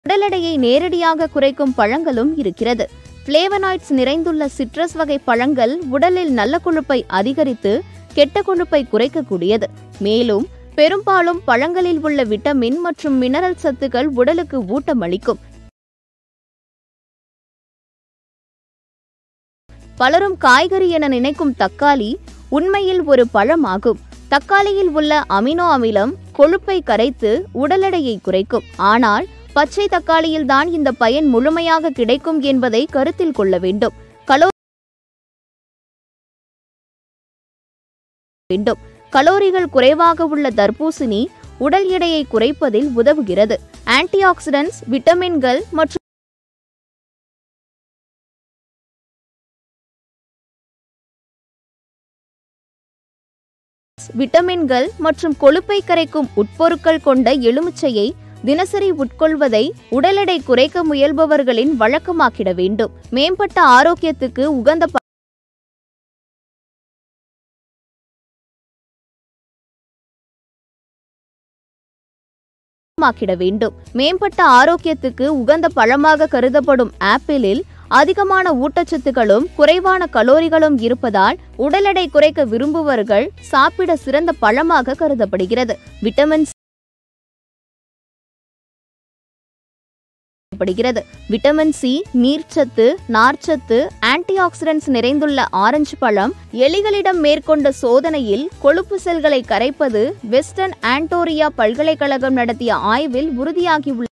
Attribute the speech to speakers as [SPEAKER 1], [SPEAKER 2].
[SPEAKER 1] உடல் எடையை நேரடியாக குறைக்கும் பழங்களும் இருக்கிறது பிளேவனாய்ட்ஸ் நிறைந்துள்ள சிட்ரஸ் வகை பழங்கள் உடலில் நல்ல கொழுப்பை அதிகரித்து கெட்ட கொழுப்பை குறைக்கக்கூடியது மேலும் பெரும்பாலும் பழங்களில் உள்ள விட்டமின் மற்றும் மினரல் சத்துக்கள் உடலுக்கு ஊட்டமளிக்கும் பலரும் காய்கறி என நினைக்கும் தக்காளி உண்மையில் ஒரு பழமாகும் தக்காளியில் உள்ள அமினோ அமிலம் கொழுப்பை கரைத்து உடல் எடையை குறைக்கும் ஆனால் பச்சை தக்காளியில்தான் இந்த பயன் முழுமையாக கிடைக்கும் என்பதை கருத்தில் கொள்ள வேண்டும் கலோ வேண்டும் கலோரிகள் குறைவாக உள்ள தர்பூசணி உடல் எடையை குறைப்பதில் உதவுகிறது ஆன்டிஆக்சிடன்ட்ஸ் விட்டமின்கள் மற்றும் விட்டமின்கள் மற்றும் கொழுப்பை கரைக்கும் உட்பொருட்கள் கொண்ட எலுமிச்சையை தினசரி உட்கொள்வதை உடல் எடை குறைக்க முயல்பவர்களின் வழக்கமாக்கிட வேண்டும் மேம்பட்ட ஆரோக்கியத்துக்கு உகந்த ப- மாக்கிட வேண்டும் மேம்பட்ட ஆரோக்கியத்துக்கு உகந்த பழமாக கருதப்படும் ஆப்பிளில் அதிகமான ஊட்டச்சத்துக்களும் குறைவான கலோரிகளும் இருப்பதால் உடல் எடை குறைக்க விரும்புபவர்கள் சாப்பிட சிறந்த பழமாக கருதப்படுகிறது விட்டமின் சி படுகிறது விட்டமின் சி நீர்ச்சத்து நார்ச்சத்து ஆன்டிஆக்சிடன்ட்ஸ் நிறைந்துள்ள ஆரஞ்சு பழம் எலிகளிடம் மேற்கொண்ட சோதனையில் கொழுப்பு செல்களை கரைப்பது வெஸ்டர்ன் ஆன்டோரியா பல்கலைக்கழகம் நடத்திய ஆய்வில் உறுதியாகியுள்ளது